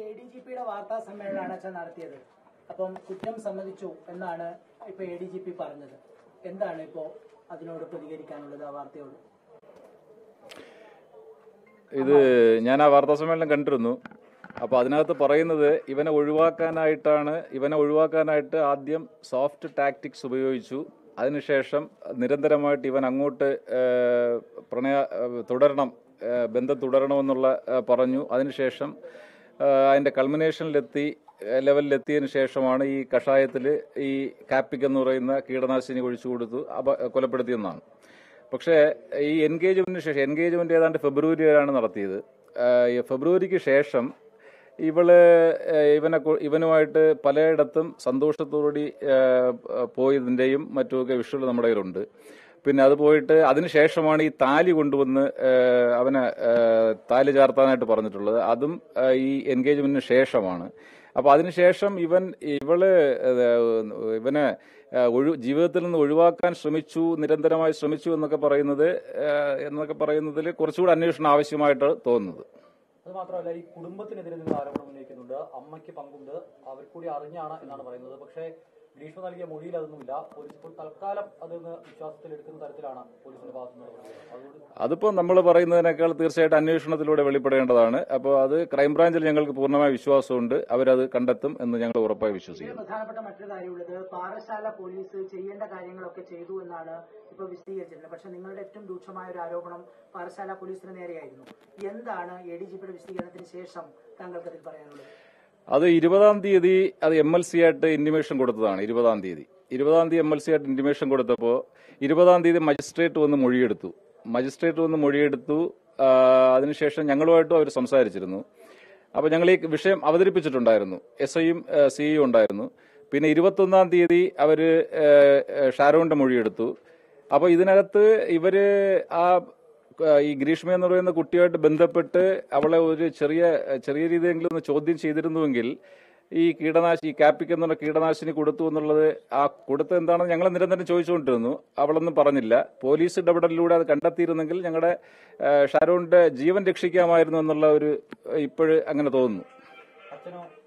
A D G പിയുടെ വാർത്താ സമ്മേളനമാണ് അച്ഛൻ നടത്തിയത് അപ്പം കുറ്റം സമ്മതിച്ചു എന്നാണ് ഇപ്പൊ എ ഡി ജി പി പറഞ്ഞത് എന്താണ് ഇപ്പോ അതിനോട് പ്രതികരിക്കാനുള്ളത് ആ വാർത്തയോട് ഇത് ഞാൻ ആ വാർത്താ സമ്മേളനം കണ്ടിരുന്നു അപ്പോൾ അതിനകത്ത് പറയുന്നത് ഇവനെ ഒഴിവാക്കാനായിട്ടാണ് ഇവനെ ഒഴിവാക്കാനായിട്ട് ആദ്യം സോഫ്റ്റ് ടാക്ടിക്സ് ഉപയോഗിച്ചു അതിനുശേഷം നിരന്തരമായിട്ട് ഇവൻ അങ്ങോട്ട് ഏഹ്, പ്രണയ ഏഹ്, തുടരണം ഏഹ്, ബന്ധം തുടരണമെന്നുള്ള ഏഹ്, പറഞ്ഞു അതിനുശേഷം ഏഹ്, അതിൻ്റെ കൾമിനേഷനിലെത്തി ഏഹ്, ലെവലിലെത്തിയതിനു ശേഷമാണ് ഈ കഷായത്തിൽ ഈ കാപ്പിക് എന്ന് പറയുന്ന കീടനാശിനി ഒഴിച്ചു കൊടുത്തു അപ കൊലപ്പെടുത്തിയെന്നാണ് പക്ഷേ ഈ എൻഗേജ്മെന്റിന് ശേഷം എൻഗേജ്മെന്റ് ഏതാണ്ട് ഫെബ്രുവരിയിലാണ് നടത്തിയത് ആഹ് ഈ ഫെബ്രുവരിക്ക് ശേഷം ഇവള് ആഹ് ഇവനെ കൊ- ഇവനുമായിട്ട് പലയിടത്തും സന്തോഷത്തോടുകൂടി ആഹ് പോയതിൻ്റെയും മറ്റുമൊക്കെ വിഷ്വൽ നമ്മുടെ കയ്യിലുണ്ട് പിന്നെ അത് പോയിട്ട് അതിനുശേഷമാണ് ഈ താലി കൊണ്ടുവന്ന് ആഹ് അവനെ ആഹ് താലി ചാർത്താനായിട്ട് പറഞ്ഞിട്ടുള്ളത് അതും ആഹ് ഈ എൻഗേജ്മെന്റിന് ശേഷമാണ് അപ്പൊ അതിനുശേഷം ഇവൻ ഇവള് ഏഹ് ഇവനെ ഏഹ് ഒഴി ജീവിതത്തിൽ നിന്ന് ഒഴിവാക്കാൻ ശ്രമിച്ചു നിരന്തരമായി ശ്രമിച്ചു എന്നൊക്കെ പറയുന്നത് ഏഹ് എന്നൊക്കെ പറയുന്നതിൽ കുറച്ചുകൂടി അന്വേഷണം ആവശ്യമായിട്ട് തോന്നുന്നത് അത് മാത്രമല്ല ഈ കുടുംബത്തിനെതിരെ നിങ്ങൾ ആരോപണം ഉന്നയിക്കുന്നുണ്ട് അമ്മയ്ക്ക് പങ്കുണ്ട് അവർ കൂടി അറിഞ്ഞാണ് എന്നാണ് പറയുന്നത് പക്ഷേ ഗ്രീഷ്മ നൽകിയ മൊഴിയിൽ അതൊന്നുമില്ല പോലീസ് ഇപ്പോൾ തൽക്കാലം അതൊന്ന് വിശ്വാസത്തിൽ എടുക്കുന്ന തരത്തിലാണ് പോലീസിന്റെ ഭാഗത്തുനിന്ന് പറയുന്നത് അതുകൊണ്ട് അതിപ്പോൾ നമ്മൾ പറയുന്നതിനേക്കാൾ തീർച്ചയായിട്ടും അന്വേഷണത്തിലൂടെ വെളിപ്പെടേണ്ടതാണ് അപ്പോൾ അത് ക്രൈംബ്രാഞ്ചിൽ ഞങ്ങൾക്ക് പൂർണ്ണമായ വിശ്വാസമുണ്ട് അവരത് കണ്ടെത്തും എന്ന് ഞങ്ങൾ ഉറപ്പായി ഇതിൽ വിശ്വസിക്കുന്നു പ്രധാനപ്പെട്ട മറ്റൊരു കാര്യമുള്ളത് പാറശാല പോലീസ് ചെയ്യേണ്ട കാര്യങ്ങളൊക്കെ ചെയ്തു എന്നാണ് ഇപ്പൊ വിശദീകരിച്ചിട്ടുള്ളത് പക്ഷെ നിങ്ങളുടെ ഏറ്റവും രൂക്ഷമായ ഒരു ആരോപണം പാറശാല പോലീസിന് നേരെയായിരുന്നു എന്താണ് എ ഡി ജി പിയുടെ വിശദീകരണത്തിന് ശേഷം താങ്കൾക്ക് അതിൽ പറയാനുള്ളത് അത് ഇരുപതാം തീയതി അത് എം എൽ സി ആയിട്ട് ഇന്റിമേഷൻ കൊടുത്തതാണ് ഇരുപതാം തീയതി ഇരുപതാം തീയതി എം എൽ സി ആയിട്ട് ഇന്റിമേഷൻ കൊടുത്തപ്പോൾ ഇരുപതാം തീയതി മജിസ്ട്രേറ്റ് വന്ന് മൊഴിയെടുത്തു മജിസ്ട്രേറ്റ് വന്ന് മൊഴിയെടുത്തു ആ, അതിനുശേഷം ഞങ്ങളുമായിട്ടും അവർ സംസാരിച്ചിരുന്നു അപ്പോൾ ഞങ്ങൾ ഈ വിഷയം അവതരിപ്പിച്ചിട്ടുണ്ടായിരുന്നു എസ് ഐയും സിഇയും ഉണ്ടായിരുന്നു പിന്നെ ഇരുപത്തൊന്നാം തീയതി അവർ ഷാരോണിന്റെ മൊഴിയെടുത്തു അപ്പോൾ ഇതിനകത്ത് ഇവര് ആ ആ, ഈ ഗ്രീഷ്മ എന്ന് പറയുന്ന കുട്ടിയായിട്ട് ബന്ധപ്പെട്ട് അവളെ ഒരു ചെറിയ ചെറിയ രീതിയിലെങ്കിലും ഒന്ന് ചോദ്യം ചെയ്തിരുന്നുവെങ്കിൽ ഈ കീടനാശിനി ഈ കാപ്പിക്ക് എന്നുള്ള കീടനാശിനി കൊടുത്തു എന്നുള്ളത് ആ കൊടുത്തത് എന്താണെന്ന് ഞങ്ങൾ നിരന്തരം ചോദിച്ചുകൊണ്ടിരുന്നു അവളൊന്നും പറഞ്ഞില്ല പോലീസ് ഇടപെടലിലൂടെ അത് കണ്ടെത്തിയിരുന്നെങ്കിൽ ഞങ്ങളുടെ ആ, ഷാരോണിന്റെ ജീവൻ രക്ഷിക്കാമായിരുന്നു എന്നുള്ള ഒരു ഇപ്പോഴ് അങ്ങനെ തോന്നുന്നു അച്ഛനോ